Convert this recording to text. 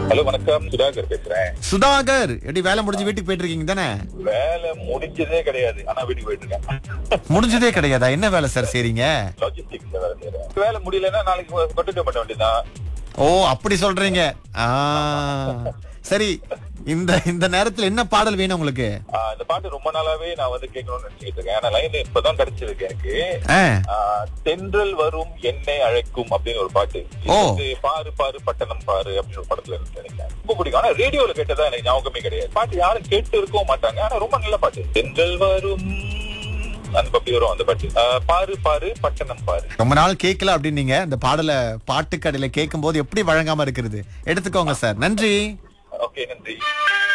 Hello வணக்கம் சுதாகர் பேசுறேன் சுதாகர் எப்படி வேலை முடிஞ்சு வீட்டுக்கு போயிட்டு இருக்கீங்க தானே வேலை முடிஞ்சதே கிடையாது ஆனா வீட்டுக்கு போயிட்டு இருக்கேன் முடிஞ்சதே கிடையாதா என்ன வேலை சார் செய்றீங்க லாஜிஸ்டிக்ஸ்ல வேலை செய்யறேன் வேலை முடியலன்னா நாளைக்கு கொண்டு பண்ண வேண்டியதுதான் ஓ அப்படி சொல்றீங்க ஆ சரி இந்த இந்த நேரத்துல என்ன பாடல் வேணும் உங்களுக்கு ஆஹ் இந்த பாட்டு ரொம்ப நாளாவே நான் வந்து கேட்கணும்னு நினைச்சிட்டு இருக்கேன் ஆனா லைன் இப்பதான் கிடைச்சிருக்கு எனக்கு ஆ, ஆஹ் தென்றல் வரும் என்னை அழைக்கும் அப்படின்னு ஒரு பாட்டு இது ஓ. வந்து பாரு பாரு பட்டணம் பாரு அப்படின்னு ஒரு படத்துல இருந்து நினைக்கிறேன் ரொம்ப பிடிக்கும் ஆனா ரேடியோல கேட்டதா எனக்கு ஞாபகமே கிடையாது பாட்டு யாரும் கேட்டு இருக்கவும் மாட்டாங்க ஆனா ரொம்ப நல்ல பாட்டு தென்றல் வரும் அந்த பப்பி வரும் அந்த பாட்டு ஆஹ் பாரு பாரு பட்டணம் பாரு ரொம்ப நாள் கேட்கல அப்படின்னீங்க இந்த பாடலை பாட்டுக்கடையில கேட்கும் போது எப்படி வழங்காம இருக்கிறது எடுத்துக்கோங்க சார் நன்றி ஓகே நன்றி